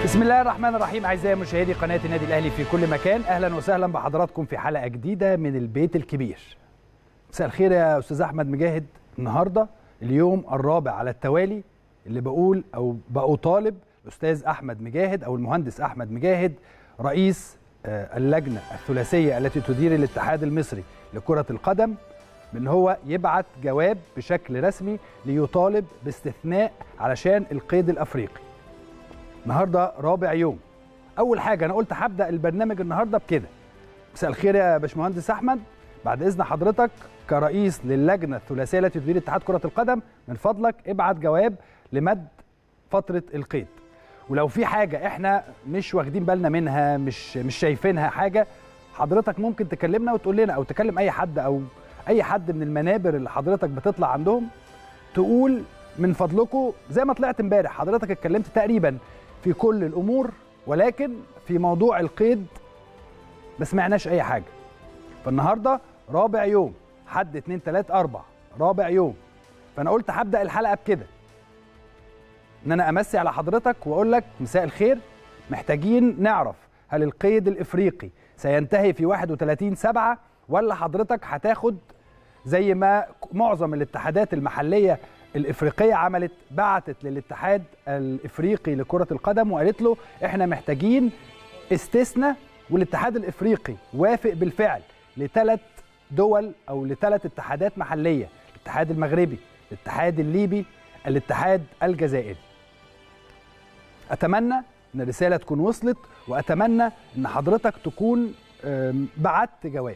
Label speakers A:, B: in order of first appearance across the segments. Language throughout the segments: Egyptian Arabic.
A: بسم الله الرحمن الرحيم اعزائي مشاهدي قناه النادي الاهلي في كل مكان اهلا وسهلا بحضراتكم في حلقه جديده من البيت الكبير مساء الخير يا استاذ احمد مجاهد النهارده اليوم الرابع على التوالي اللي بقول او بأطالب الاستاذ احمد مجاهد او المهندس احمد مجاهد رئيس آه، اللجنه الثلاثيه التي تدير الاتحاد المصري لكره القدم بان هو يبعت جواب بشكل رسمي ليطالب باستثناء علشان القيد الافريقي النهارده رابع يوم اول حاجه انا قلت هبدا البرنامج النهارده بكده مساء الخير يا باشمهندس احمد بعد اذن حضرتك كرئيس للجنه الثلاثيه التي تدير اتحاد كره القدم من فضلك ابعت جواب لمد فتره القيد ولو في حاجه احنا مش واخدين بالنا منها مش مش شايفينها حاجه حضرتك ممكن تكلمنا وتقول لنا او تكلم اي حد او اي حد من المنابر اللي حضرتك بتطلع عندهم تقول من فضلكم زي ما طلعت امبارح حضرتك اتكلمت تقريبا في كل الامور ولكن في موضوع القيد ما سمعناش اي حاجه فالنهارده رابع يوم حد اتنين تلات اربع رابع يوم فانا قلت هبدا الحلقه بكده ان انا امسي على حضرتك واقول لك مساء الخير محتاجين نعرف هل القيد الافريقي سينتهي في 31 7 ولا حضرتك هتاخد زي ما معظم الاتحادات المحليه الافريقيه عملت بعتت للاتحاد الافريقي لكره القدم وقالت له احنا محتاجين استثناء والاتحاد الافريقي وافق بالفعل لثلاث دول او لثلاث اتحادات محليه الاتحاد المغربي الاتحاد الليبي الاتحاد الجزائري اتمنى ان الرساله تكون وصلت واتمنى ان حضرتك تكون أم، بعت جواب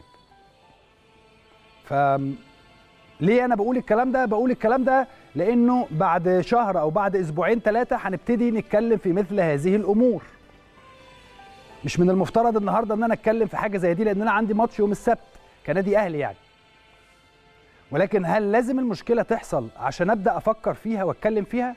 A: ف ليه انا بقول الكلام ده بقول الكلام ده لانه بعد شهر او بعد اسبوعين ثلاثه هنبتدي نتكلم في مثل هذه الامور مش من المفترض النهارده ان انا اتكلم في حاجه زي دي لان انا عندي ماتش يوم السبت كنادي اهلي يعني ولكن هل لازم المشكله تحصل عشان ابدا افكر فيها واتكلم فيها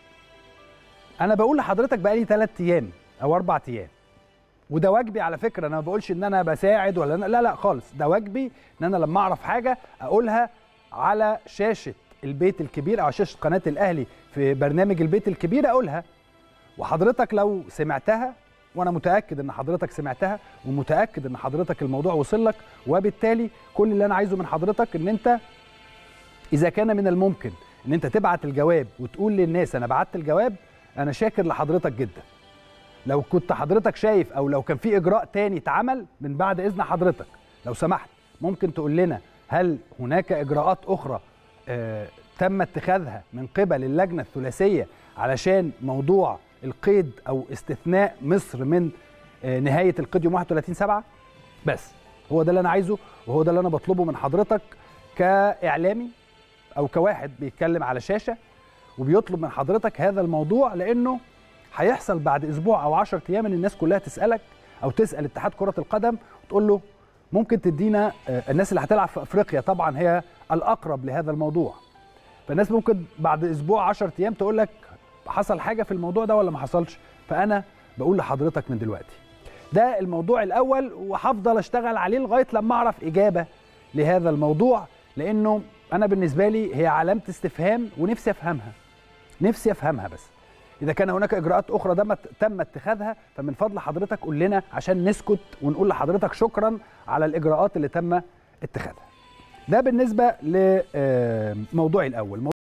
A: انا بقول لحضرتك بقالي ثلاث ايام او اربع ايام وده واجبي على فكره انا ما بقولش ان انا بساعد ولا أنا لا لا خالص ده واجبي ان انا لما اعرف حاجه اقولها على شاشه البيت الكبير او شاشه قناه الاهلي في برنامج البيت الكبير اقولها وحضرتك لو سمعتها وانا متاكد ان حضرتك سمعتها ومتاكد ان حضرتك الموضوع وصل لك وبالتالي كل اللي انا عايزه من حضرتك ان انت اذا كان من الممكن ان انت تبعت الجواب وتقول للناس انا بعت الجواب انا شاكر لحضرتك جدا لو كنت حضرتك شايف او لو كان في اجراء تاني اتعمل من بعد اذن حضرتك لو سمحت ممكن تقول لنا هل هناك اجراءات اخرى آه تم اتخاذها من قبل اللجنه الثلاثيه علشان موضوع القيد او استثناء مصر من آه نهايه القيد يوم 31 7 بس هو ده اللي انا عايزه وهو ده اللي انا بطلبه من حضرتك كاعلامي او كواحد بيتكلم على شاشه وبيطلب من حضرتك هذا الموضوع لانه هيحصل بعد اسبوع او 10 ايام ان الناس كلها تسالك او تسال اتحاد كره القدم وتقول له ممكن تدينا آه، الناس اللي هتلعب في افريقيا طبعا هي الاقرب لهذا الموضوع فالناس ممكن بعد اسبوع 10 ايام تقول لك حصل حاجه في الموضوع ده ولا ما حصلش فانا بقول لحضرتك من دلوقتي ده الموضوع الاول وهفضل اشتغل عليه لغايه لما اعرف اجابه لهذا الموضوع لانه انا بالنسبه لي هي علامه استفهام ونفسي افهمها نفسي افهمها بس اذا كان هناك اجراءات اخرى دم تم اتخاذها فمن فضل حضرتك قول لنا عشان نسكت ونقول لحضرتك شكرا على الاجراءات اللي تم اتخاذها ده بالنسبه لموضوعي الاول